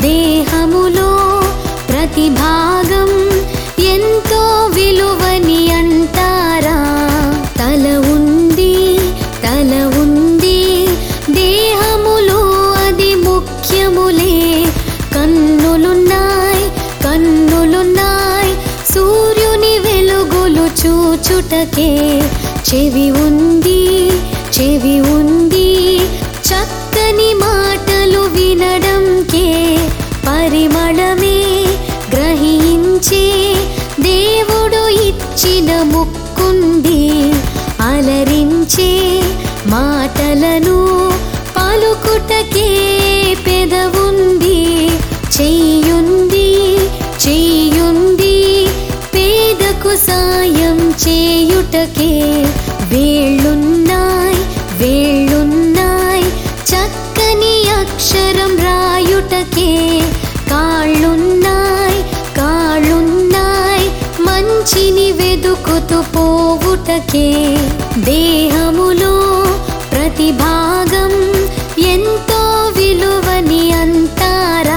దేహములో ప్రతి భాగం ఎంతో విలువని అంటారా తల ఉంది తల ఉంది దేహములో అది ముఖ్యములే కన్నులున్నాయి కన్నులున్నాయి సూర్యుని వెలుగులు చూచుటకే చెవి ఉంది చెవి ఉంది చక్కని మాటలు వినడంకే పరిమళమే గ్రహించే దేవుడు ఇచ్చిన ముక్కుంది అలరించే మాటలను పలుకుటకే పెదవుంది చెయ్యుంది చెయ్యుంది పేదకు సాయం చేయుటకే వేళ్ళున్నాయి వేళ్ళున్నాయి చక్కని అక్షరం రాయుటకే కాళ్ళున్నాయి కాళ్ళున్నాయి మంచిని వెదుకుతూ పోవుటకే దేహములో ప్రతి భాగం ఎంతో విలువని అంటారా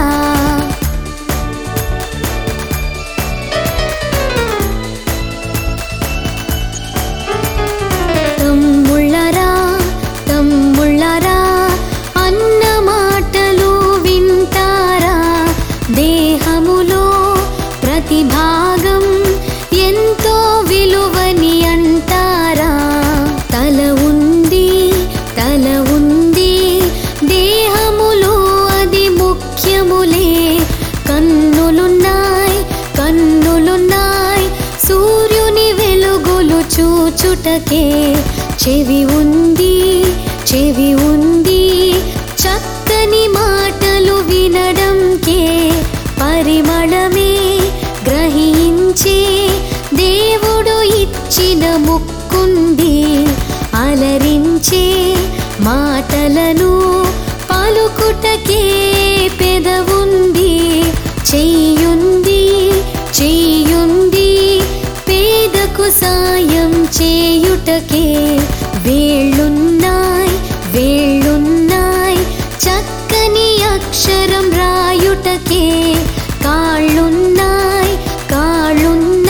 తమ్ముళ్ళరా తమ్ముళ్ళరా అన్న మాటలు వింటారా దేహములో ప్రతి భాగం ఎంతో విలువని అంటారా తల ఉంది తల ఉంది దేహములో అది ముఖ్యములే కన్నులున్నాయి కన్నులున్నాయి సూర్యుని వెలుగులు చూచుటకే చెవి ఉంది చెవి ఉంది చక్కని మాటలు వినడంకే పరిమళమే గ్రహించే దేవుడు ఇచ్చిన ముక్కుంది అలరించే మాటలను పలుకుటకే పెదవుంది చెయ్యుంది చెయ్యుంది పేదకు సాయం చేయుటకే వేళ్ళున్నాయి వేళ్ళున్నాయి చక్కని అక్షరం రాయుటకే కాళ్ళున్నాయి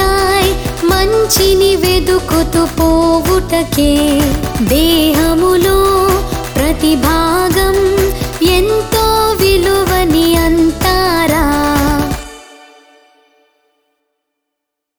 కాళ్ళున్నాయి మంచిని వెదుకుతూ పోవుటకే దేహములో